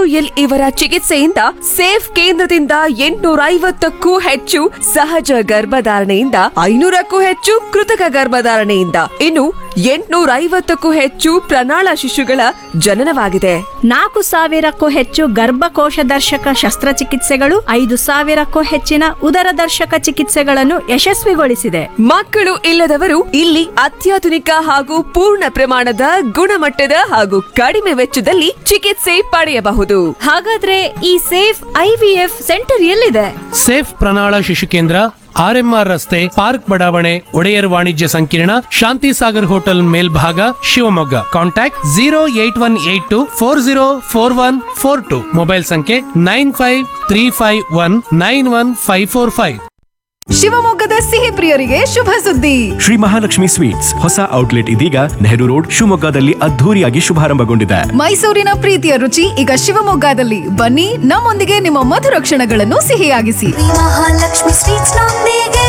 L ಇವರ ಚಿಕಿತ್ಸೆಯಿಂದ safe ಕೇಂದ್ರದಿಂದ ಎಂಟುನೂರ ಐವತ್ತಕ್ಕೂ ಹೆಚ್ಚು ಸಹಜ ಗರ್ಭಧಾರಣೆಯಿಂದ ಐನೂರಕ್ಕೂ ಹೆಚ್ಚು ಕೃತಕ ಗರ್ಭಧಾರಣೆಯಿಂದ ಇನ್ನು ಎಂಟುನೂರ ಐವತ್ತಕ್ಕೂ ಹೆಚ್ಚು ಪ್ರಣಾಳ ಶಿಶುಗಳ ಜನನವಾಗಿದೆ ನಾಲ್ಕು ಸಾವಿರಕ್ಕೂ ಹೆಚ್ಚು ಗರ್ಭಕೋಶ ದರ್ಶಕ ಶಸ್ತ್ರಚಿಕಿತ್ಸೆಗಳು ಐದು ಸಾವಿರಕ್ಕೂ ಹೆಚ್ಚಿನ ಉದರ ದರ್ಶಕ ಚಿಕಿತ್ಸೆಗಳನ್ನು ಯಶಸ್ವಿಗೊಳಿಸಿದೆ ಮಕ್ಕಳು ಇಲ್ಲದವರು ಇಲ್ಲಿ ಅತ್ಯಾಧುನಿಕ ಹಾಗೂ ಪೂರ್ಣ ಪ್ರಮಾಣದ ಗುಣಮಟ್ಟದ ಹಾಗೂ ಕಡಿಮೆ ವೆಚ್ಚದಲ್ಲಿ ಚಿಕಿತ್ಸೆ ಪಡೆಯಬಹುದು ಹಾಗಾದ್ರೆ ಈ ಸೇಫ್ ಐವಿಎಫ್ ಸೆಂಟರ್ ಎಲ್ಲಿದೆ ಸೇಫ್ ಪ್ರಣಾಳ ಶಿಶು ಕೇಂದ್ರ ಆರ್ಎಂಆರ್ ರಸ್ತೆ ಪಾರ್ಕ್ ಬಡಾವಣೆ ಒಡೆಯರ್ ವಾಣಿಜ್ಯ ಸಂಕೀರ್ಣ ಶಾಂತಿ ಸಾಗರ್ ಹೋಟೆಲ್ ಮೇಲ್ಭಾಗ Shivamogga contact zero eight one eight two four zero four one four two mobile ಸಂಖ್ಯೆ nine five three five one nine one five four five ಶಿವಮೊಗ್ಗದ ಸಿಹಿ ಪ್ರಿಯರಿಗೆ ಶುಭ ಸುದ್ದಿ ಶ್ರೀ ಮಹಾಲಕ್ಷ್ಮಿ ಸ್ವೀಟ್ಸ್ ಹೊಸ ಔಟ್ಲೆಟ್ ಇದೀಗ ನೆಹರು ರೋಡ್ ಶಿವಮೊಗ್ಗದಲ್ಲಿ ಅದ್ಧೂರಿಯಾಗಿ ಶುಭಾರಂಭಗೊಂಡಿದೆ ಮೈಸೂರಿನ ಪ್ರೀತಿಯ ರುಚಿ ಈಗ ಶಿವಮೊಗ್ಗದಲ್ಲಿ ಬನ್ನಿ ನಮ್ಮೊಂದಿಗೆ ನಿಮ್ಮ ಮಧುರ ಕ್ಷಣಗಳನ್ನು ಸಿಹಿಯಾಗಿಸಿ ಮಹಾಲಕ್ಷ್ಮಿ ಸ್ವೀಟ್ಸ್ ನೊಂದಿಗೆ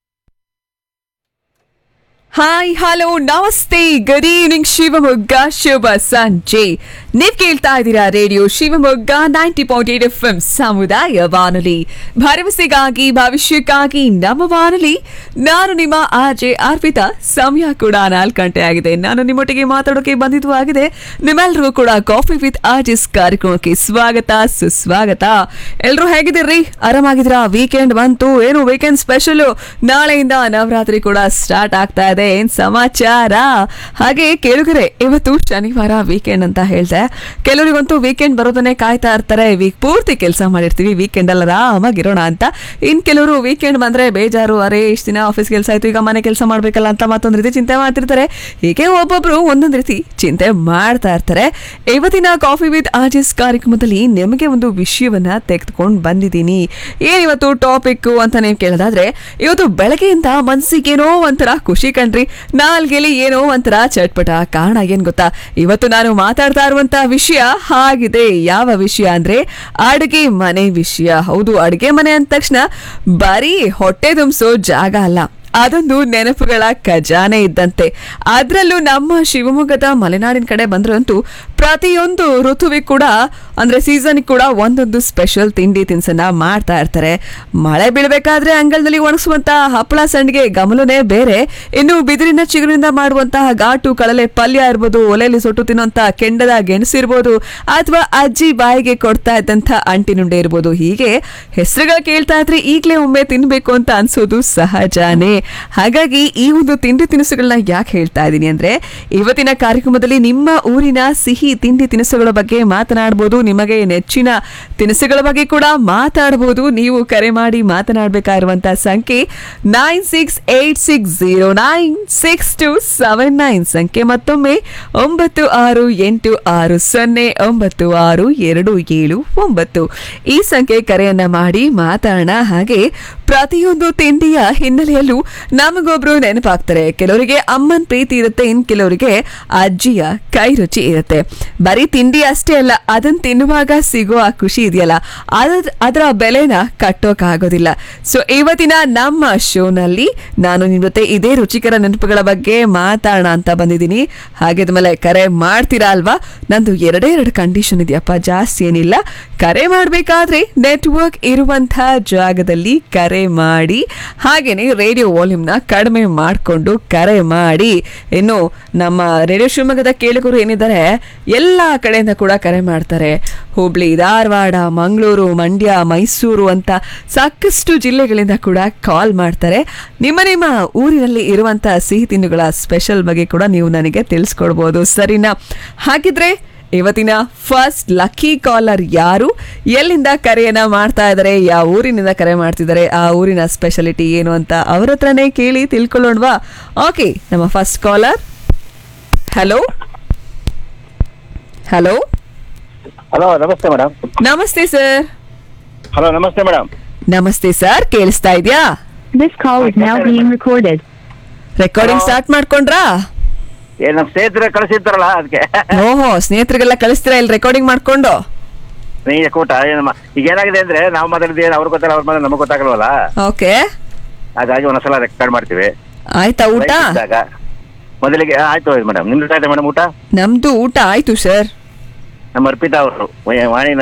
ಹಾಯ್ ಹಲೋ ನಮಸ್ತೆ ಗುಡ್ ಈವ್ನಿಂಗ್ ಶಿವಮೊಗ್ಗ ಶುಭ ಸಂಜೆ ನೀವ್ ಕೇಳ್ತಾ ಇದ್ದೀರಾ radio Shivamogga ninety point eight F M ಸಮುದಾಯ ಬಾನುಲಿ ಭರವಸೆಗಾಗಿ ಭವಿಷ್ಯಕ್ಕಾಗಿ ನಮ್ಮ ಬಾನುಲಿ ನಾನು ನಿಮ್ಮ ಆರ್ಜೆ ಅರ್ಪಿತಾ ಸಮಯ ಕೂಡ ನಾಲ್ಕು ಗಂಟೆ ಆಗಿದೆ ನಾನು ನಿಮ್ಮೊಟ್ಟಿಗೆ ಮಾತಾಡೋಕೆ ಬಂದಿದ್ದು ಆಗಿದೆ ನಿಮ್ಮೆಲ್ಲರಿಗೂ ಕೂಡ ಕಾಫಿ ವಿತ್ ಆರ್ಟಿಸ್ಟ್ ಕಾರ್ಯಕ್ರಮಕ್ಕೆ ಸ್ವಾಗತ ಸುಸ್ವಾಗತ ಎಲ್ರು ಹೇಗಿದ್ದೀರಿ ಆರಾಮಾಗಿದ್ದೀರಾ ವೀಕೆಂಡ್ ಬಂತು ಏನು ವೀಕೆಂಡ್ ಸ್ಪೆಷಲ್ ನಾಳೆಯಿಂದ ನವರಾತ್ರಿ ಕೂಡ ಸ್ಟಾರ್ಟ್ ಆಗ್ತಾ ಇದೆ ಏನ್ ಸಮಾಚಾರ ಹಾಗೆ ಕೇಳುಗರೆ ಇವತ್ತು ಶನಿವಾರ ವೀಕೆಂಡ್ ಅಂತ ಹೇಳ್ದೆ ಕೆಲವರಿಗಂತೂ ವೀಕೆಂಡ್ ಬರೋದನ್ನೇ ಕಾಯ್ತಾ ಇರ್ತಾರೆ ವೀಕ್ ಪೂರ್ತಿ ಕೆಲಸ ಮಾಡಿರ್ತೀವಿ ವೀಕೆಂಡ್ ಅಲ್ಲಿ ಆರಾಮಾಗಿರೋಣ ಅಂತ ಇನ್ ಕೆಲವರು ವೀಕೆಂಡ್ ಬಂದ್ರೆ ಬೇಜಾರು ಅರೆ ಇಷ್ಟು ದಿನ ಆಫೀಸ್ ಕೆಲಸ ಆಯ್ತು ಈಗ ಮನೆ ಕೆಲಸ ಮಾಡ್ಬೇಕಲ್ಲ ಅಂತ ಮತ್ತೊಂದು ರೀತಿ ಚಿಂತೆ ಮಾಡ್ತಿರ್ತಾರೆ ಹೀಗೆ ಒಬ್ಬೊಬ್ರು ಒಂದೊಂದು ರೀತಿ ಚಿಂತೆ ಮಾಡ್ತಾ ಇರ್ತಾರೆ ಇವತ್ತಿನ ಕಾಫಿ ವಿತ್ ಆರ್ಜಿಸ್ ಕಾರ್ಯಕ್ರಮದಲ್ಲಿ ನಿಮಗೆ ಒಂದು ವಿಷಯವನ್ನ ತೆಗೆದುಕೊಂಡು ಬಂದಿದ್ದೀನಿ ಏನಿವತ್ತು ಟಾಪಿಕ್ ಅಂತ ನೀವು ಕೇಳೋದಾದ್ರೆ ಇವತ್ತು ಬೆಳಗ್ಗೆಯಿಂದ ಮನ್ಸಿಗೇನೋ ಒಂಥರ ಖುಷಿ ಕಣ್ರಿ ನಾಲ್ಗೆಲಿ ಏನೋ ಒಂಥರ ಚಟ್ಪಟ ಕಾರಣ ಏನ್ ಗೊತ್ತಾ ಇವತ್ತು ನಾನು ಮಾತಾಡ್ತಾ ಇರುವಂತ ವಿಷಯ ಹಾಗಿದೆ ಯಾವ ವಿಷಯ ಅಂದ್ರೆ ಅಡುಗೆ ಮನೆ ವಿಷಯ ಹೌದು ಅಡುಗೆ ಮನೆ ಅಂದ ತಕ್ಷಣ ಬರೀ ಹೊಟ್ಟೆ ತುಂಬಿಸೋ ಜಾಗ ಅಲ್ಲ ಅದೊಂದು ನೆನಪುಗಳ ಖಜಾನೆ ಇದ್ದಂತೆ ಅದರಲ್ಲೂ ನಮ್ಮ ಶಿವಮೊಗ್ಗದ ಮಲೆನಾಡಿನ ಕಡೆ ಬಂದ್ರಂತೂ ಪ್ರತಿಯೊಂದು ಋತುವಿಗೆ ಕೂಡ ಅಂದ್ರೆ ಸೀಸನ್ ಕೂಡ ಒಂದೊಂದು ಸ್ಪೆಷಲ್ ತಿಂಡಿ ತಿನಿಸನ್ನ ಮಾಡ್ತಾ ಇರ್ತಾರೆ ಮಳೆ ಬೀಳ್ಬೇಕಾದ್ರೆ ಅಂಗಳದಲ್ಲಿ ಒಣಗಿಸುವಂತ ಹಪ್ಪಳ ಸಂಡಿಗೆ ಗಮಲನೇ ಬೇರೆ ಇನ್ನು ಬಿದಿರಿನ ಚಿಗುರಿನಿಂದ ಮಾಡುವಂತಹ ಘಾಟು ಕಳಲೆ ಪಲ್ಯ ಇರ್ಬೋದು ಒಲೆಯಲ್ಲಿ ಸುಟ್ಟು ತಿನ್ನುವಂತ ಕೆಂಡದ ಗೆಣಸು ಇರ್ಬೋದು ಅಥವಾ ಅಜ್ಜಿ ಬಾಯಿಗೆ ಕೊಡ್ತಾ ಇದ್ದಂಥ ಅಂಟಿನುಂಡೆ ಇರ್ಬೋದು ಹೀಗೆ ಹೆಸರುಗಳು ಕೇಳ್ತಾ ಇದ್ರೆ ಈಗಲೇ ಒಮ್ಮೆ ತಿನ್ಬೇಕು ಅಂತ ಅನ್ಸೋದು ಸಹಜಾನೇ ಹಾಗಾಗಿ ಈ ಒಂದು ತಿಂಡಿ ತಿನಿಸುಗಳನ್ನ ಯಾಕೆ ಹೇಳ್ತಾ ಇದ್ದೀನಿ ಅಂದ್ರೆ ಇವತ್ತಿನ ಕಾರ್ಯಕ್ರಮದಲ್ಲಿ ನಿಮ್ಮ ಊರಿನ ಸಿಹಿ ತಿಂಡಿ ತಿನಿಸುಗಳ ಬಗ್ಗೆ ಮಾತನಾಡಬಹುದು ನಿಮಗೆ ನೆಚ್ಚಿನ ತಿನಿಸುಗಳ ಬಗ್ಗೆ ಕೂಡ ಮಾತಾಡಬಹುದು ನೀವು ಕರೆ ಮಾಡಿ ಮಾತನಾಡಬೇಕಾಗಿರುವಂತಹ ಸಂಖ್ಯೆ nine six eight six zero nine six two seven nine ಸಂಖ್ಯೆ ಮತ್ತೊಮ್ಮೆ ಒಂಬತ್ತು ಆರು ಎಂಟು ಆರು ಸೊನ್ನೆ ಒಂಬತ್ತು ಆರು ಎರಡು ಏಳು ಒಂಬತ್ತು ಈ ಸಂಖ್ಯೆ ಕರೆಯನ್ನ ಮಾಡಿ ಮಾತಾಡೋಣ ಹಾಗೆ ಪ್ರತಿಯೊಂದು ತಿಂಡಿಯ ಹಿನ್ನೆಲೆಯಲ್ಲೂ ನಮಗೊಬ್ರು ನೆನಪಾಗ್ತಾರೆ ಕೆಲವರಿಗೆ ಅಮ್ಮನ್ ಪ್ರೀತಿ ಇರುತ್ತೆ ಇನ್ ಕೆಲವರಿಗೆ ಅಜ್ಜಿಯ ಕೈ ರುಚಿ ಇರುತ್ತೆ ಬರೀ ತಿಂಡಿ ಅಷ್ಟೇ ಅಲ್ಲ ಅದನ್ನ ತಿನ್ನುವಾಗ ಸಿಗೋ ಆ ಖುಷಿ ಇದೆಯಲ್ಲ ಅದ ಅದರ ಬೆಲೆನ ಕಟ್ಟೋಕ್ಕಾಗೋದಿಲ್ಲ ಸೊ ಇವತ್ತಿನ ನಮ್ಮ ಶೋನಲ್ಲಿ ನಾನು ನಿಮ್ಮ ಜೊತೆ ಇದೇ ರುಚಿಕರ ನೆನಪುಗಳ ಬಗ್ಗೆ ಮಾತಾಡೋಣ ಅಂತ ಬಂದಿದ್ದೀನಿ ಹಾಗೆ ಮೇಲೆ ಕರೆ ಮಾಡ್ತೀರಾ ಅಲ್ವಾ ನಂದು ಎರಡೇ ಎರಡು ಕಂಡೀಷನ್ ಇದೆಯಪ್ಪ ಜಾಸ್ತಿ ಏನಿಲ್ಲ ಕರೆ ಮಾಡಬೇಕಾದ್ರೆ ನೆಟ್ವರ್ಕ್ ಇರುವಂತಹ ಜಾಗದಲ್ಲಿ ಕರೆ ಮಾಡಿ ಹಾಗೇನೆ ರೇಡಿಯೋ ವಾಲ್ಯೂಮ್ನ ಕಡಿಮೆ ಮಾಡಿಕೊಂಡು ಕರೆ ಮಾಡಿ ಇನ್ನು ನಮ್ಮ ರೇಡಿಯೋ ಶಿವಮೊಗ್ಗದ ಕೇಳುಗರು ಏನಿದ್ದಾರೆ ಎಲ್ಲ ಕಡೆಯಿಂದ ಕೂಡ ಕರೆ ಮಾಡ್ತಾರೆ ಹುಬ್ಳಿ ಧಾರವಾಡ ಮಂಗಳೂರು ಮಂಡ್ಯ ಮೈಸೂರು ಅಂತ ಸಾಕಷ್ಟು ಜಿಲ್ಲೆಗಳಿಂದ ಕೂಡ ಕಾಲ್ ಮಾಡ್ತಾರೆ ನಿಮ್ಮ ನಿಮ್ಮ ಊರಿನಲ್ಲಿ ಇರುವಂತ ಸಿಹಿ ತಿಂಡಿಗಳ ಸ್ಪೆಷಲ್ ಬಗ್ಗೆ ಕೂಡ ನೀವು ನನಗೆ ತಿಳಿಸ್ಕೊಡ್ಬೋದು ಸರಿನಾ ಹಾಗಿದ್ರೆ ಇವತ್ತಿನ ಫಸ್ಟ್ ಲಕ್ಕಿ ಕಾಲರ್ ಯಾರು ಎಲ್ಲಿಂದ ಕರೆಯನ್ನ ಮಾಡ್ತಾ ಇದ್ದಾರೆ ಯಾವ ಊರಿನಿಂದ ಕರೆ ಮಾಡ್ತಿದ್ದಾರೆ ಆ ಊರಿನ ಸ್ಪೆಷಾಲಿಟಿ ಏನು ಅಂತ ಅವ್ರ ಹತ್ರನೇ ಕೇಳಿ ತಿಳ್ಕೊಳ್ಳೋಣವಾ ಓಕೆ ನಮ್ಮ first caller hello hello hello ನಮಸ್ತೆ ಮೇಡಮ್ ನಮಸ್ತೆ ಸರ್ ಹಲೋ ನಮಸ್ತೆ ಮೇಡಮ್ ನಮಸ್ತೆ ಸರ್ ಕೇಳಿಸ್ತಾ ಇದೆಯಾ This call is now being recorded. Recording start ಮಾಡ್ಕೊಂಡ್ರಾ ಏ ನಮ್ಮ ಸ್ನೇಹಿತರೆ ಕಳಿಸಿರ್ತಾರಲ್ಲ ಅದಕ್ಕೆ ಓಹೋ ಸ್ನೇಹಿತರಿಗೆಲ್ಲ ಕಳಿಸ್ತೀರಾ ಇಲ್ಲಿ ರೆಕಾರ್ಡಿಂಗ್ ಮಾಡ್ಕೊಂಡು ನೀ ಕೂಟ ಏನಮ್ಮ ಈಗ ಏನಾಗಿದೆ ಅಂದ್ರೆ ನಾವು ಮಾತಾಡಿದ ಏನು ಅವ್ರಿಗೆ ಗೊತ್ತಲ್ಲ ಅವ್ರ ಮಾತಾಡ ನಮಗೆ ಗೊತ್ತಾಗಲ್ವಲ್ಲ ಓಕೆ ಹಾಗಾಗಿ ಒಂದೊಂದ್ಸಲ ರೆಕಾರ್ಡ್ ಮಾಡ್ತೀವಿ ಆಯ್ತಾ ಊಟ Right ಇದ್ದಾಗ ಮೊದಲಿಗೆ ಆಯ್ತು ಮೇಡಮ್ ನಿಮ್ದು ಆಯ್ತಾ ಮೇಡಮ್ ಊಟ ನಮ್ದು ಊಟ ಆಯ್ತು ಸರ್ ನಮ್ಮ ಅರ್ಪಿತಾ ಅವರು ವಾಣಿ